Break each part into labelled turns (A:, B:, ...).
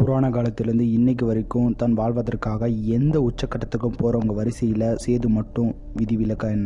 A: புராண காலத்திலேருந்து இன்னைக்கு வரைக்கும் தான் வாழ்வதற்காக எந்த உச்சக்கட்டத்துக்கும் போகிறவங்க வரிசையில் சேது மட்டும் விதிவிலக்கா என்ன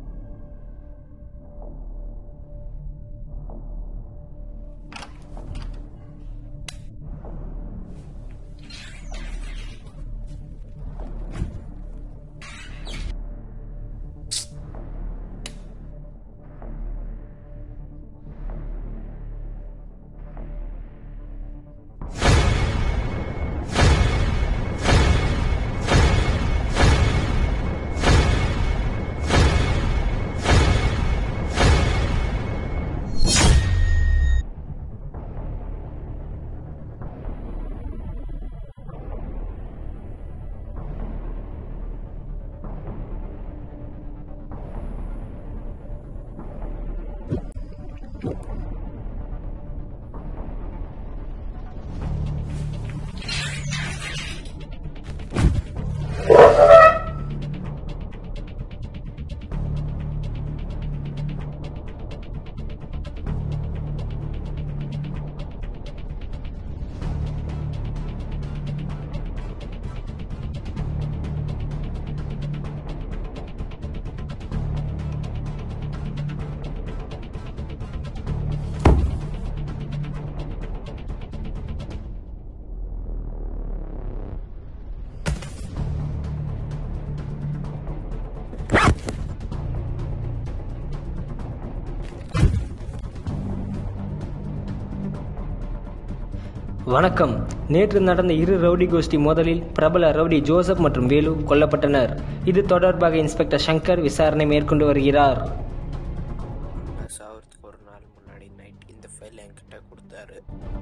B: வணக்கம் நேற்று நடந்த இரு ரவுடி கோஷ்டி மோதலில் பிரபல ரவுடி ஜோசப் மற்றும் வேலு கொல்லப்பட்டனர் இது தொடர்பாக இன்ஸ்பெக்டர் சங்கர் விசாரணை மேற்கொண்டு வருகிறார்
C: நான் சாவறதுக்கு ஒரு நாள் முன்னாடி நைட் இந்த ஃபைல் என்கிட்ட கொடுத்தாரு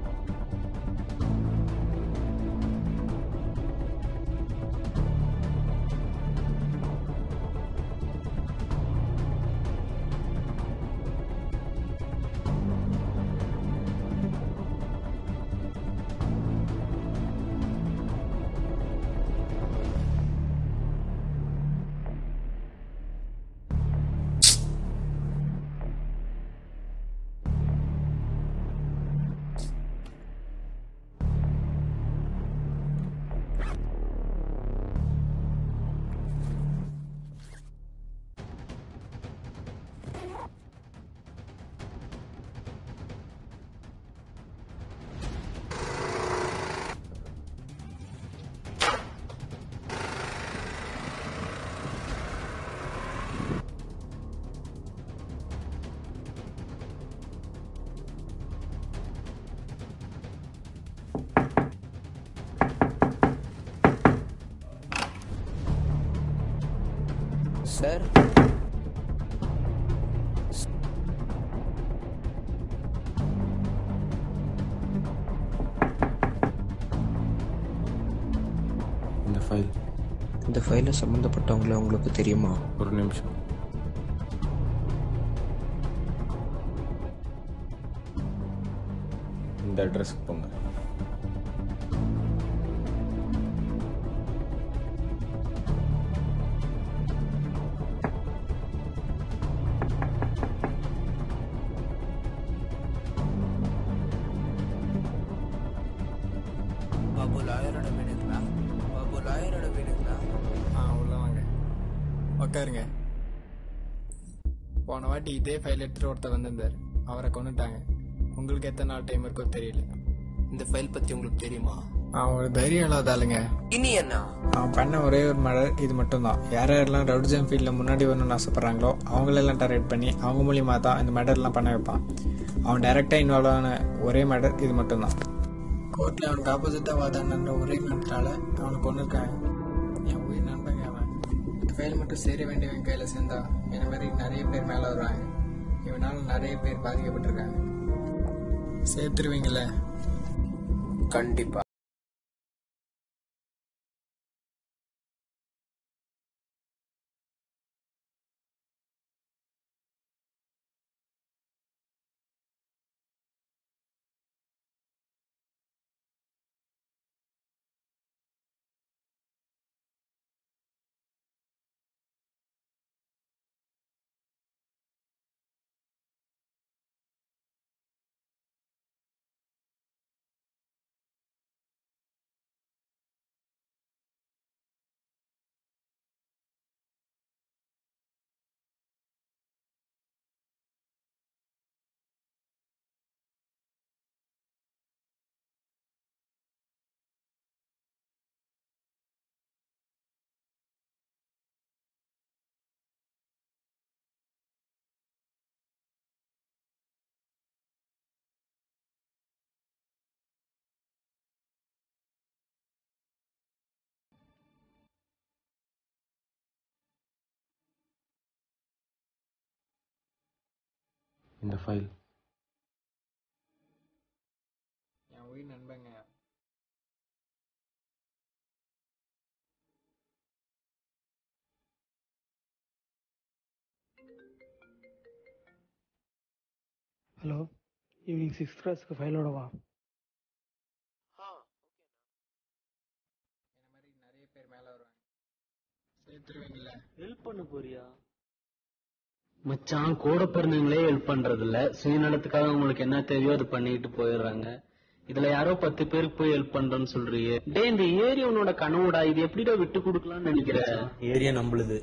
C: சார்
D: இந்த ஃபைல்
C: இந்த ஃபைலில் சம்மந்தப்பட்டவங்கள உங்களுக்கு தெரியுமா
D: ஒரு நிமிஷம் இந்த அட்ரஸ்க்கு போங்க
C: பாபு லாயரோட வீடுங்களா பாபு லாயரோட வீடுங்களா
E: ஆ உள்ள வாங்க உட்காருங்க போன வாட்டி இதே ஃபைல் எடுத்துட்டு ஒருத்தர் வந்திருந்தார் அவரை கொண்டுட்டாங்க உங்களுக்கு எத்தனை நாள் டைம் இருக்கோ தெரியல
C: இந்த ஃபைல் பத்தி உங்களுக்கு தெரியுமா
E: அவன் ஒரு தைரியம் இல்லாத ஆளுங்க
C: இனி என்ன
E: அவன் பண்ண ஒரே ஒரு மர்டர் இது மட்டும்தான் யார் யாரெல்லாம் ரவுடிசம் ஃபீல்டில் முன்னாடி வரணும்னு ஆசைப்பட்றாங்களோ அவங்களெல்லாம் டார்கெட் பண்ணி அவங்க மூலியமாக தான் இந்த மர்டர்லாம் பண்ண வைப்பான் அவன் டைரெக்டாக இன்வால்வ் ஆன ஒரே மர்டர் இது மட்டும்தான் கோர்ட்டில் அவனுக்கு ஆப்போசிட்டாக வாதாடுன்ற ஒரே காரணத்தால அவனை கொண்டு இருக்காங்க என் உயிர் நண்பங்க அவன் இந்த ஃபைல் மட்டும் சேர வேண்டியவன் கையில் சேர்ந்தா என்ன மாதிரி நிறைய பேர் மேலே வருவாங்க இவனால நிறைய பேர் பாதிக்கப்பட்டிருக்காங்க சேர்த்துருவீங்களே
C: கண்டிப்பா
D: இந்த ஃபைல்
E: என் உயிர் நண்பங்க
F: ஹலோ ஈவினிங் சிக்ஸ் கிளாஸ்க்கு ஃபைலோட வா
E: என்ன மாதிரி நிறைய பேர் மேலே வருவாங்க சேர்த்துருவீங்கள
G: ஹெல்ப் பண்ண போறியா மச்சான் கூட பிறந்தவங்களே ஹெல்ப் பண்றது இல்ல சுயநலத்துக்காக உங்களுக்கு என்ன தேவையோ அது பண்ணிட்டு போயிடுறாங்க இதுல யாரோ பத்து பேருக்கு போய் ஹெல்ப் பண்றேன்னு சொல்றியே டேய் இந்த ஏரியா உன்னோட கனவுடா இது எப்படிடா விட்டு கொடுக்கலாம்னு நினைக்கிற
H: ஏரியா நம்மளுது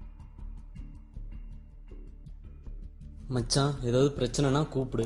H: மச்சான் ஏதாவது பிரச்சனைனா கூப்பிடு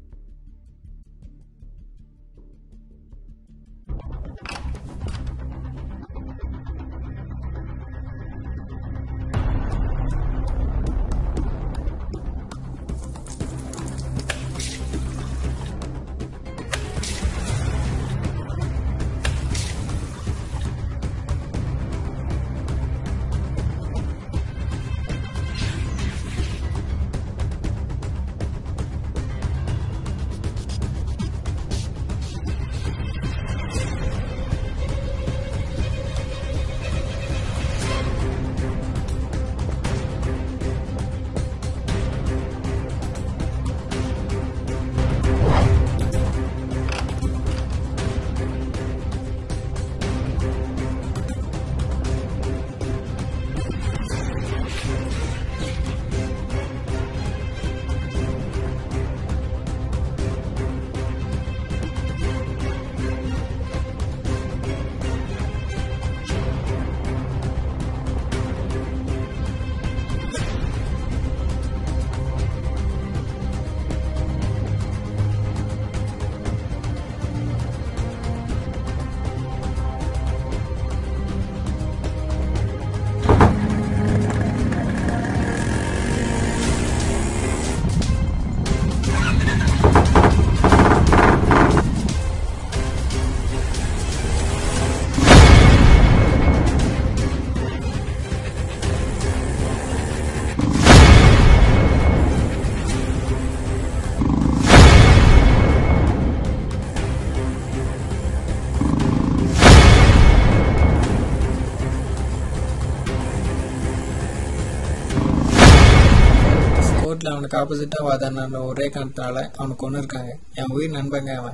E: கோர்ட்டில் அவனுக்கு ஆப்போசிட்டாக வாதாடின ஒரே காரணத்தினால அவனுக்கு ஒன்று இருக்காங்க என் உயிர் நண்பங்க அவன்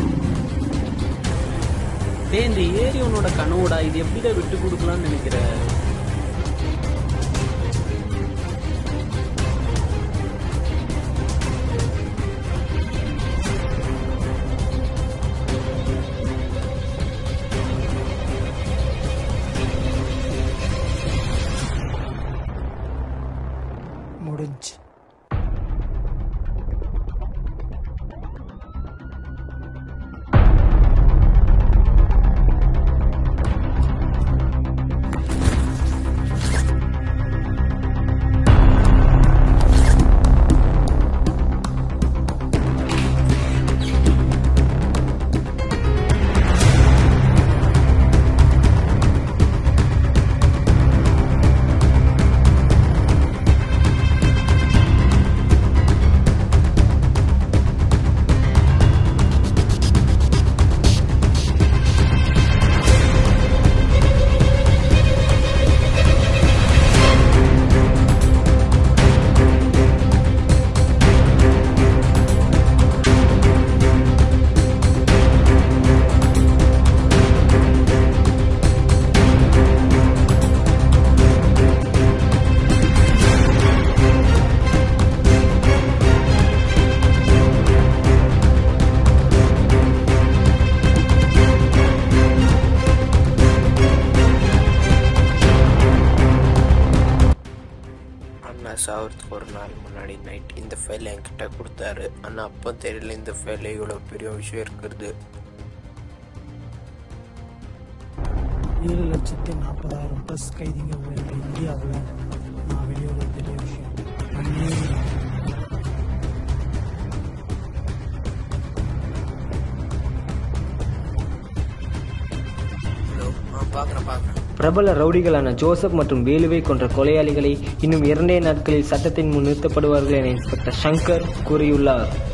G: டேய் இந்த ஏரியா உன்னோட கனவுடா இது எப்படிடா விட்டு கொடுக்கலாம்னு நினைக்கிற
F: முடிஞ்சு
C: அண்ணா சாவறதுக்கு ஒரு நாள் முன்னாடி நைட் இந்த ஃபைல் என்கிட்ட கொடுத்தாரு ஆனால் அப்போ தெரியல இந்த ஃபைலில் இவ்வளோ பெரிய விஷயம் இருக்கிறது
F: ஏழு லட்சத்தி நாற்பதாயிரம் ப்ளஸ் கைதிகள் உள்ள இந்தியாவில் நான் வெளியோட பெரிய விஷயம் அந்நிய
C: ஹலோ ஆ பார்க்குறேன் பார்க்குறேன்
B: பிரபல ரவுடிகளான ஜோசப் மற்றும் வேலுவை கொன்ற கொலையாளிகளை இன்னும் இரண்டே நாட்களில் சட்டத்தின் முன் நிறுத்தப்படுவார்கள் என இன்ஸ்பெக்டர் சங்கர் கூறியுள்ளார்